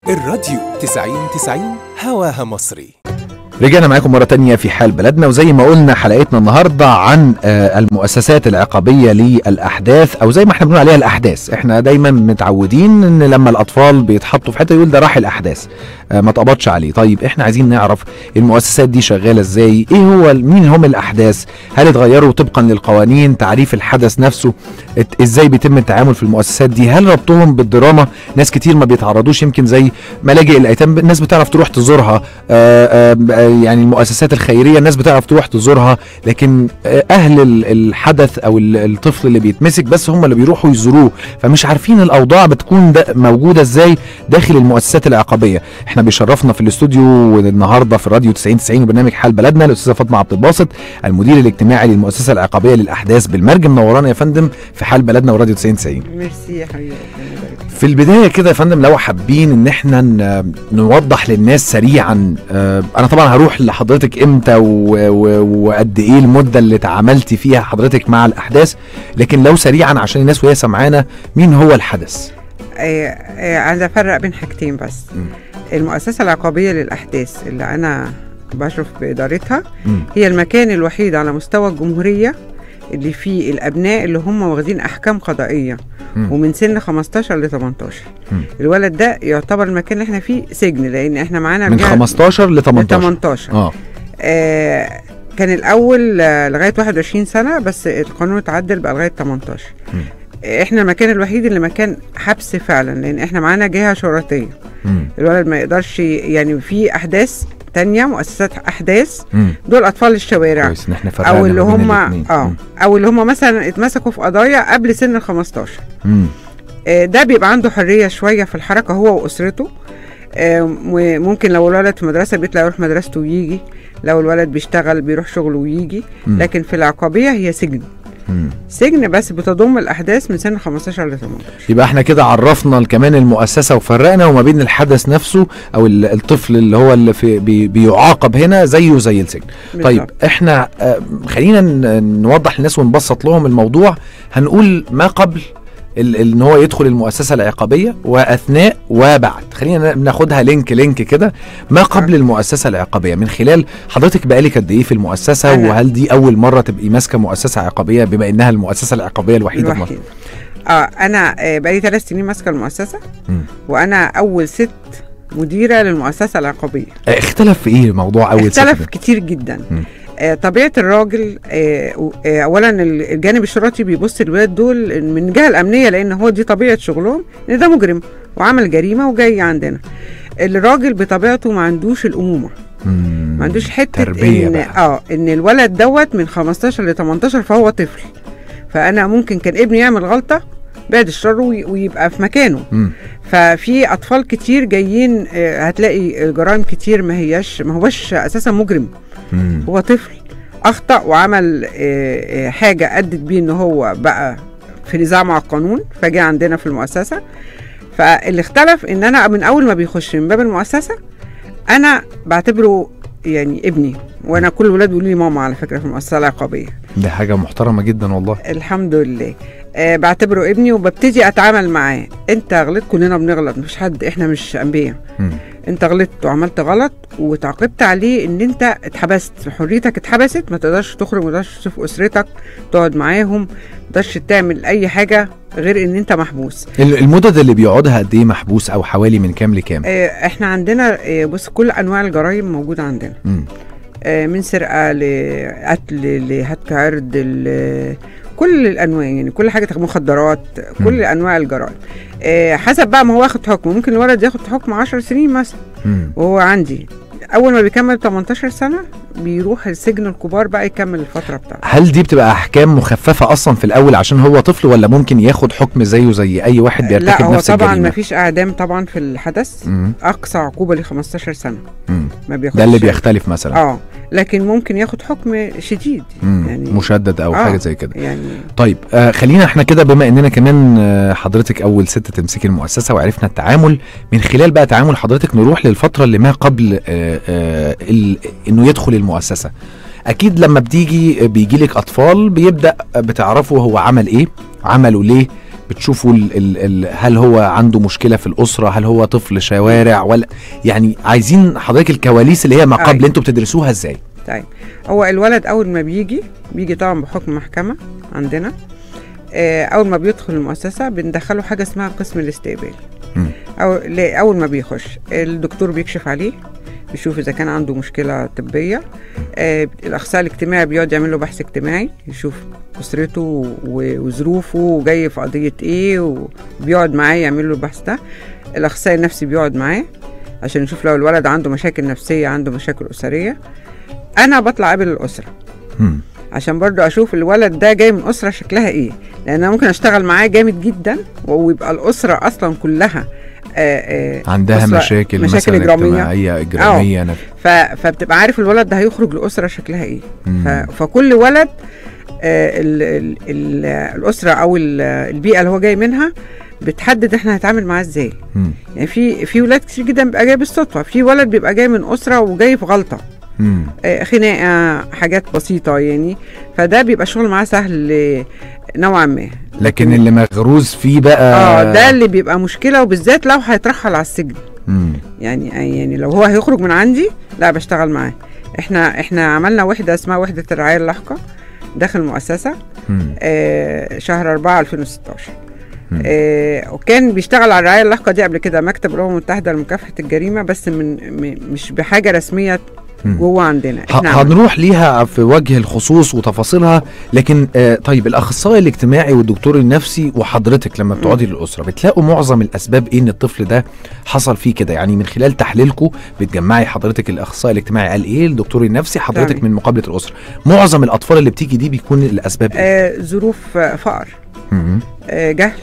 الراديو 90 90 هواها مصري رجعنا معاكم مرة تانية في حال بلدنا وزي ما قلنا حلقتنا النهاردة عن آه، المؤسسات العقابية للأحداث أو زي ما احنا بنقول عليها الأحداث احنا دايما متعودين ان لما الأطفال بيتحطوا في حتة يقول ده راح الأحداث آه، ما اتقبضش عليه طيب احنا عايزين نعرف المؤسسات دي شغالة ازاي ايه هو مين هم الأحداث هل اتغيروا طبقا للقوانين تعريف الحدث نفسه ات- ازاي بيتم التعامل في المؤسسات دي هل ربطهم بالدراما ناس كتير ما بيتعرضوش يمكن زي ملاجئ الايتام الناس بتعرف تروح تزورها آه، آه، آه، يعني المؤسسات الخيريه الناس بتعرف تروح تزورها لكن آه، اهل ال- الحدث او ال- الطفل اللي بيتمسك بس هم اللي بيروحوا يزوروه فمش عارفين الاوضاع بتكون ده موجوده ازاي داخل المؤسسات العقابيه احنا بيشرفنا في الاستوديو النهارده في الراديو 90 90 وبرنامج حال بلدنا الاستاذه فاطمه عبد الباسط المدير الاجتماعي للمؤسسه العقابيه للاحداث بالمرج منورانا يا فندم في حال بلدنا وراديو 90 90 ميرسي يا حبيبي ربنا يبارك فيك. في البدايه كده يا فندم لو حابين ان احنا ن- نوضح للناس سريعا آه، انا طبعا هروح لحضرتك امتى و- و- وقد ايه المده اللي تعاملتي فيها حضرتك مع الاحداث لكن لو سريعا عشان الناس وهي سمعانا مين هو الحدث آه، آه، عايزه افرق بين حاجتين بس مم. المؤسسه العقابيه للاحداث اللي انا بشرف بادارتها مم. هي المكان الوحيد على مستوى الجمهوريه اللي فيه الابناء اللي هم واخدين احكام قضائيه مم. ومن سن 15 ل 18 مم. الولد ده يعتبر المكان اللي احنا فيه سجن لان احنا معانا من رجال- 15 ل ل 18 18 اه آه كان الاول آه، لغايه 21 سنه بس القانون اتعدل بقى لغايه 18 مم. آه، احنا المكان الوحيد اللي مكان حبس فعلا لان احنا معانا جهه شرطيه مم. الولد ما يقدرش يعني في احداث تانية مؤسسات احداث مم. دول اطفال الشوارع كويس ان احنا فرقنا او اللي ما بين هم الاتنين. اه مم. او اللي هم مثلا اتمسكوا في قضايا قبل سن ال 15 مم. آه، ده بيبقى عنده حريه شويه في الحركه هو واسرته آه، وممكن لو الولد في مدرسه بيطلع يروح مدرسته ويجي لو الولد بيشتغل بيروح شغله ويجي مم. لكن في العقابيه هي سجن مم. سجن بس بتضم الاحداث من سن 15 ل 18 يبقى احنا كده عرفنا كمان المؤسسه وفرقنا وما بين الحدث نفسه او ال- الطفل اللي هو اللي في بي بيعاقب هنا زيه زي السجن طيب بالظبط. احنا آه، خلينا ن- نوضح للناس ونبسط لهم الموضوع هنقول ما قبل ال- ال- ان هو يدخل المؤسسه العقابيه واثناء وبعد خلينا ن- ناخدها لينك لينك كده ما قبل المؤسسه العقابيه من خلال حضرتك بقالك قد ايه في المؤسسه أنا- وهل دي اول مره تبقي ماسكه مؤسسه عقابيه بما انها المؤسسه العقابيه الوحيده في مصر الوحيد اه انا آه، بقالي ثلاث سنين ماسكه المؤسسه مم. وانا اول ست مديره للمؤسسه العقابيه آه، اختلف في ايه موضوع اول اختلف سنة؟ كتير جدا مم. آه طبيعه الراجل آه و- آه اولا ال- الجانب الشرطي بيبص الولاد دول من الجهه الامنيه لان هو دي طبيعه شغلهم ان ده مجرم وعمل جريمه وجاي عندنا الراجل بطبيعته ما عندوش الامومه مم. ما عندوش حته تربية ان بقى. اه ان الولد دوت من 15 ل 18 فهو طفل فانا ممكن كان ابني يعمل غلطه بعد الشر وي- ويبقى في مكانه مم. ففي اطفال كتير جايين آه، هتلاقي جرائم كتير ما هياش ما هوش اساسا مجرم مم. هو طفل اخطا وعمل آه، آه، حاجه ادت بيه ان هو بقى في نزاع مع القانون فجاء عندنا في المؤسسه فاللي اختلف ان انا من اول ما بيخش من باب المؤسسه انا بعتبره يعني ابني وانا كل الولاد بيقولوا لي ماما على فكره في المؤسسه العقابيه دي حاجه محترمه جدا والله الحمد لله أه بعتبره ابني وببتدي اتعامل معاه انت غلطت كلنا بنغلط مفيش حد احنا مش انبياء مم. انت غلطت وعملت غلط وتعاقبت عليه ان انت اتحبست حريتك اتحبست ما تقدرش تخرج ما تقدرش تشوف اسرتك تقعد معاهم ما تقدرش تعمل اي حاجه غير ان انت محبوس ال- المدد اللي بيقعدها قد ايه محبوس او حوالي من كام لكام اه احنا عندنا اه بص كل انواع الجرائم موجوده عندنا مم. اه من سرقه لقتل لهتك عرض ل- كل الانواع يعني كل حاجه مخدرات كل مم. انواع الجرائم اه حسب بقى ما هو واخد حكم ممكن الولد ياخد حكم 10 سنين مثلا مم. وهو عندي اول ما بيكمل 18 سنه بيروح السجن الكبار بقى يكمل الفتره بتاعته هل دي بتبقى احكام مخففه اصلا في الاول عشان هو طفل ولا ممكن ياخد حكم زيه زي اي واحد لا بيرتكب هو نفس طبعا الجريمه ما فيش اعدام طبعا في الحدث مم. اقصى عقوبه ل 15 سنه مم. ما بياخدش ده اللي بيختلف مثلا اه لكن ممكن ياخد حكم شديد مم. يعني مشدد او آه. حاجه زي كده يعني طيب آه خلينا احنا كده بما اننا كمان آه حضرتك اول ست تمسكي المؤسسه وعرفنا التعامل من خلال بقى تعامل حضرتك نروح للفتره اللي ما قبل آه آه ال- انه يدخل المؤسسه اكيد لما بتيجي بيجي لك اطفال بيبدا بتعرفوا هو عمل ايه عمله ليه بتشوفوا ال ال ال هل هو عنده مشكله في الاسره هل هو طفل شوارع ولا يعني عايزين حضرتك الكواليس اللي هي ما قبل أيوة. انتوا بتدرسوها ازاي طيب هو الولد اول ما بيجي بيجي طبعا بحكم محكمه عندنا آه، اول ما بيدخل المؤسسه بندخله حاجه اسمها قسم الاستقبال مم. أو لا- اول ما بيخش الدكتور بيكشف عليه بيشوف اذا كان عنده مشكله طبيه آه، الاخصائي الاجتماعي بيقعد يعمل له بحث اجتماعي يشوف اسرته و- وظروفه وجاي في قضيه ايه وبيقعد معاه يعمل له البحث ده الاخصائي النفسي بيقعد معاه عشان يشوف لو الولد عنده مشاكل نفسيه عنده مشاكل اسريه انا بطلع قابل الاسره مم. عشان برضو اشوف الولد ده جاي من اسره شكلها ايه لان انا ممكن اشتغل معاه جامد جدا ويبقى الاسره اصلا كلها آه، آه، عندها أسرة- مشاكل, مشاكل مثلا إجرامية. اجتماعيه اجراميه نف- ف... فبتبقى عارف الولد ده هيخرج لاسره شكلها ايه مم. ف... فكل ولد آه، ال... ال... ال... الاسره او ال... البيئه اللي هو جاي منها بتحدد احنا هنتعامل معاه ازاي مم. يعني في في ولاد كتير جدا بيبقى جاي بالصدفه في ولد بيبقى جاي من اسره وجاي في غلطه مم. آه، خناقه حاجات بسيطه يعني فده بيبقى شغل معاه سهل آه، نوعا ما لكن اللي مغروز فيه بقى اه ده اللي بيبقى مشكله وبالذات لو هيترحل على السجن مم. يعني يعني لو هو هيخرج من عندي لا بشتغل معاه احنا احنا عملنا وحده اسمها وحده الرعايه اللاحقه داخل المؤسسه مم. آه شهر 4 2016 مم. آه وكان بيشتغل على الرعايه اللاحقه دي قبل كده مكتب الامم المتحده لمكافحه الجريمه بس من م- مش بحاجه رسميه مم. جوه عندنا ه- هنروح ليها في وجه الخصوص وتفاصيلها لكن آه طيب الاخصائي الاجتماعي والدكتور النفسي وحضرتك لما بتقعدي للاسره بتلاقوا معظم الاسباب ايه ان الطفل ده حصل فيه كده يعني من خلال تحليلكم بتجمعي حضرتك الاخصائي الاجتماعي قال ايه الدكتور النفسي حضرتك تمام. من مقابله الاسره معظم الاطفال اللي بتيجي دي بيكون الاسباب ايه آه ظروف آه، فقر مم. آه، جهل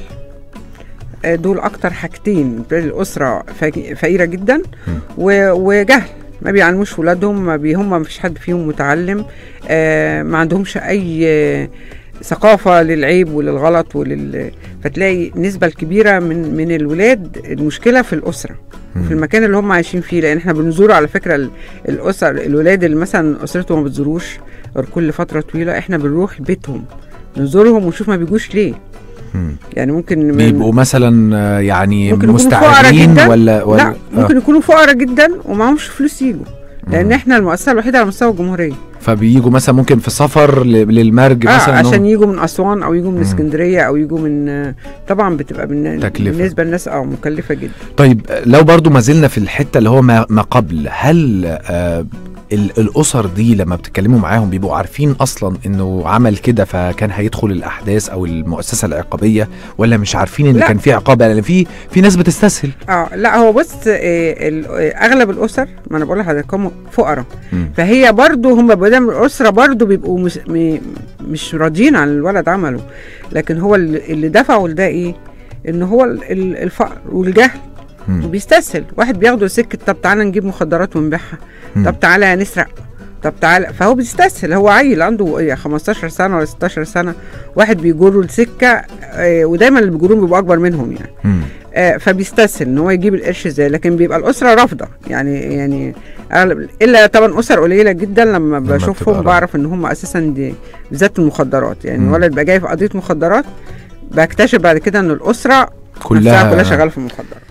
آه، دول اكتر حاجتين الاسره فقي- فقيره جدا و- وجهل ما بيعلموش ولادهم ما بي هم ما فيش حد فيهم متعلم آه، ما عندهمش اي آه، ثقافه للعيب وللغلط ولل فتلاقي النسبه الكبيره من من الولاد المشكله في الاسره في المكان اللي هم عايشين فيه لان احنا بنزور على فكره ال- الاسر الولاد اللي مثلا اسرتهم ما بتزوروش غير كل فتره طويله احنا بنروح بيتهم نزورهم ونشوف ما بيجوش ليه مم. يعني ممكن من بيبقوا مثلا آه، يعني ممكن يكونوا فقراء مستعارين جدا. ولا ولا لا ممكن يكونوا فقراء جدا ومعهمش فلوس يجوا لان مم. احنا المؤسسه الوحيده على مستوى الجمهوريه فبييجوا مثلا ممكن في سفر ل- للمرج آه مثلا عشان إنهم- يجوا من اسوان او يجوا من مم. اسكندريه او يجوا من آه، طبعا بتبقى من تكلفة. بالنسبه للناس اه مكلفه جدا طيب لو برضو ما زلنا في الحته اللي هو ما, ما قبل هل آه ال- الاسر دي لما بتتكلموا معاهم بيبقوا عارفين اصلا انه عمل كده فكان هيدخل الاحداث او المؤسسه العقابيه ولا مش عارفين ان لا. كان في عقاب لان في في ناس بتستسهل اه لا هو بص آه ال- آه، اغلب الاسر ما انا بقول لحضرتك هم فقراء مم. فهي برضو هم بدل الاسره برضو بيبقوا مش, م- مش راضيين عن الولد عمله لكن هو اللي اللي دفعه لده ايه ان هو ال- ال- الفقر والجهل مم. وبيستسهل واحد بياخده سكه طب تعالى نجيب مخدرات ونبيعها مم. طب تعالى نسرق طب تعالى فهو بيستسهل هو عيل عنده إيه 15 سنه ولا 16 سنه واحد بيجره لسكه آه، ودايما اللي بيجروهم بيبقوا اكبر منهم يعني مم. آه، فبيستسهل ان هو يجيب القرش ازاي لكن بيبقى الاسره رافضه يعني يعني أغلب الا طبعا اسر قليله جدا لما بتبقى بشوفهم رافضة. بعرف ان هم اساسا دي بالذات المخدرات يعني مم. الولد بيبقى جاي في قضيه مخدرات بكتشف بعد كده ان الاسره كلها نفسها كلها شغاله في المخدرات